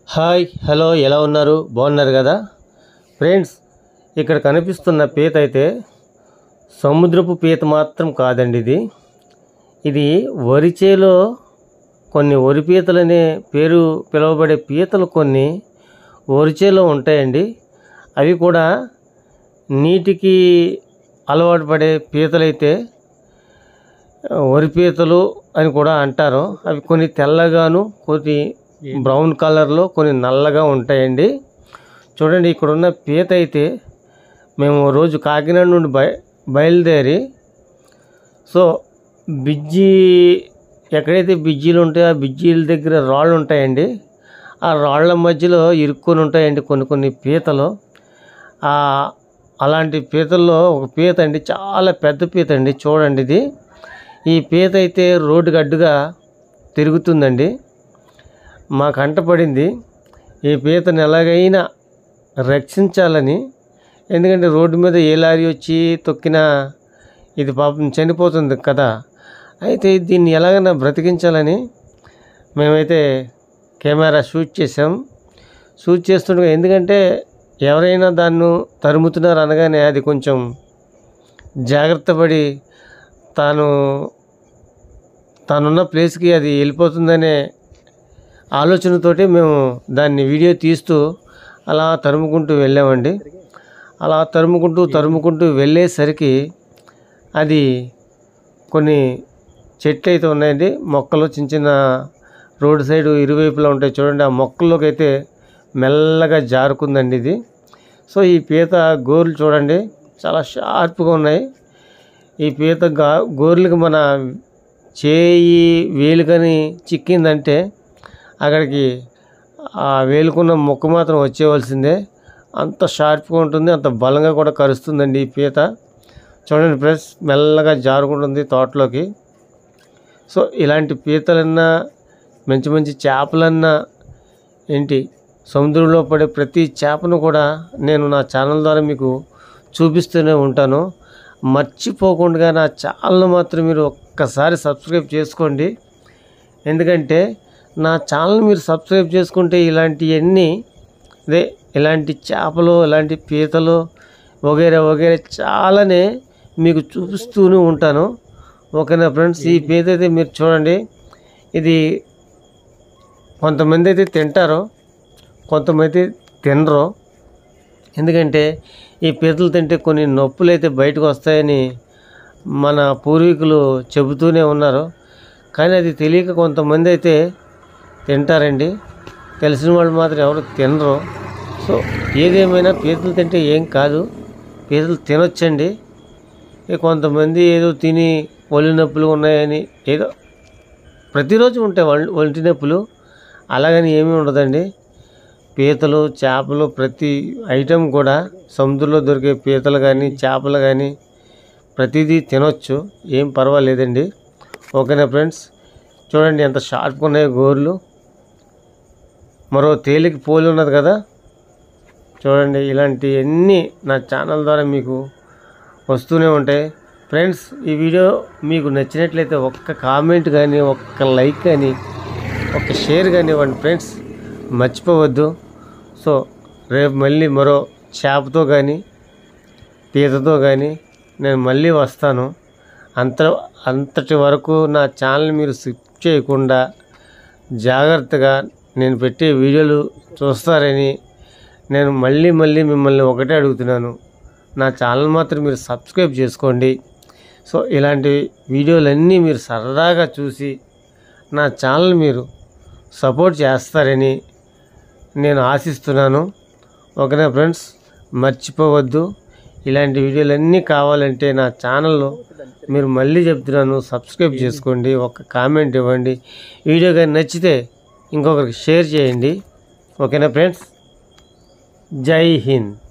hi hello ఎలా ఉన్నారు బాగున్నారు కదా ఫ్రెండ్స్ ఇక్కడ కనిపిస్తున్న పీత అయితే సముద్రపు పీత మాత్రం కాదండి ఇది ఇది వరిచేలో కొన్ని వరి పీతలు అనే పేరు పిలువబడే పీతలు కొన్ని వరిచేలో ఉంటాయండి అవి కూడా నీటికి అలవాటు పడే పీతలైతే వరి పీతలు అని కూడా అంటారు అవి కొన్ని తెల్లగాను కొన్ని బ్రౌన్ కలర్లో కొన్ని నల్లగా ఉంటాయండి చూడండి ఇక్కడ ఉన్న పీత అయితే మేము రోజు కాకినాడ నుండి బయ బయలుదేరి సో బిజ్జి ఎక్కడైతే బిజ్జీలు ఉంటాయో ఆ బిజ్జీల దగ్గర రాళ్ళు ఉంటాయండి ఆ రాళ్ళ మధ్యలో ఇరుక్కొని ఉంటాయండి కొన్ని కొన్ని పీతలు ఆ అలాంటి పీతల్లో ఒక పీత అండి చాలా పెద్ద పీత అండి చూడండి ఇది ఈ పీత అయితే రోడ్డుకి అడ్డుగా తిరుగుతుందండి మా కంట పడింది ఈ పీతను ఎలాగైనా రక్షించాలని ఎందుకంటే రోడ్డు మీద ఏ లారీ వచ్చి తొక్కినా ఇది పాపం చనిపోతుంది కదా అయితే దీన్ని ఎలాగైనా బ్రతికించాలని మేమైతే కెమెరా షూట్ చేసాం షూట్ చేస్తుండగా ఎందుకంటే ఎవరైనా దాన్ని తరుముతున్నారు అనగానే అది కొంచెం జాగ్రత్త పడి తాను తానున్న ప్లేస్కి అది వెళ్ళిపోతుందనే ఆలోచనతోటి మేము దాన్ని వీడియో తీస్తూ అలా తరుముకుంటూ వెళ్ళామండి అలా తరుముకుంటూ తరుముకుంటూ వెళ్ళేసరికి అది కొన్ని చెట్లు అయితే ఉన్నాయండి మొక్కలు చిన్న చిన్న రోడ్ సైడ్ ఇరువైపులా ఉంటాయి చూడండి ఆ మొక్కల్లోకి అయితే మెల్లగా జారుకుందండి ఇది సో ఈ పీత గోర్లు చూడండి చాలా షార్ప్గా ఉన్నాయి ఈ పీత గా గోర్లకి మన చేయి వేలుకని చిక్కిందంటే అక్కడికి ఆ వేలుకున్న మొక్క మాత్రం వచ్చేవలసిందే అంత షార్ప్గా ఉంటుంది అంత బలంగా కూడా కరుస్తుందండి ఈ పీత చూడండి ఫ్రెండ్స్ మెల్లగా జారుకుంటుంది తోటలోకి సో ఇలాంటి పీతలన్నా మంచి మంచి చేపలన్నా ఏంటి సముద్రంలో పడే ప్రతి చేపను కూడా నేను నా ఛానల్ ద్వారా మీకు చూపిస్తూనే ఉంటాను మర్చిపోకుండా నా ఛానల్ మాత్రం మీరు ఒక్కసారి సబ్స్క్రైబ్ చేసుకోండి ఎందుకంటే నా ఛానల్ మీరు సబ్స్క్రైబ్ చేసుకుంటే ఇలాంటివన్నీ అదే ఇలాంటి చేపలు ఇలాంటి పీతలు వగేరే వగేరే చాలానే మీకు చూపిస్తూనే ఉంటాను ఓకేనా ఫ్రెండ్స్ ఈ పీత అయితే మీరు చూడండి ఇది కొంతమంది అయితే తింటారు కొంతమంది తినరు ఎందుకంటే ఈ పీతలు తింటే కొన్ని నొప్పులు అయితే బయటకు వస్తాయని మన పూర్వీకులు చెబుతూనే ఉన్నారు కానీ అది తెలియక కొంతమంది అయితే తింటారండి తెలిసిన వాళ్ళు మాత్రం ఎవరు తినరు సో ఏదేమైనా పీతలు తింటే ఏం కాదు పీతలు తినొచ్చండి ఇక కొంతమంది ఏదో తిని ఒళ్ళు నొప్పులు ఉన్నాయని ఏదో ప్రతిరోజు ఉంటాయి ఒళ్ళు- ఒంటి నొప్పులు అలాగని ఏమీ ఉండదండి పీతలు చేపలు ప్రతి ఐటెం కూడా సముద్రంలో దొరికే పీతలు కానీ చేపలు కానీ ప్రతిదీ తినొచ్చు ఏం పర్వాలేదండి ఓకేనా ఫ్రెండ్స్ చూడండి ఎంత షార్ప్గా ఉన్నాయో గోర్లు మరో తేలిక పోలి ఉన్నది కదా చూడండి ఇలాంటివన్నీ నా ఛానల్ ద్వారా మీకు వస్తూనే ఉంటాయి ఫ్రెండ్స్ ఈ వీడియో మీకు నచ్చినట్లయితే ఒక్క కామెంట్ కానీ ఒక్క లైక్ కానీ ఒక షేర్ కానీ ఇవ్వండి ఫ్రెండ్స్ మర్చిపోవద్దు సో రేపు మళ్ళీ మరో చేపతో కానీ పీతతో కానీ నేను మళ్ళీ వస్తాను అంత అంతటి వరకు నా ఛానల్ మీరు స్కిప్ చేయకుండా జాగ్రత్తగా నేను పెట్టే వీడియోలు చూస్తారని నేను మళ్ళీ మళ్ళీ మిమ్మల్ని ఒకటే అడుగుతున్నాను నా ఛానల్ మాత్రం మీరు సబ్స్క్రైబ్ చేసుకోండి సో ఇలాంటి వీడియోలన్నీ మీరు సరదాగా చూసి నా ఛానల్ మీరు సపోర్ట్ చేస్తారని నేను ఆశిస్తున్నాను ఓకేనా ఫ్రెండ్స్ మర్చిపోవద్దు ఇలాంటి వీడియోలన్నీ కావాలంటే నా ఛానల్లో మీరు మళ్ళీ చెప్తున్నాను సబ్స్క్రైబ్ చేసుకోండి ఒక కామెంట్ ఇవ్వండి వీడియో కానీ నచ్చితే ఇంకొకరికి షేర్ చేయండి ఓకేనా ఫ్రెండ్స్ జై హింద్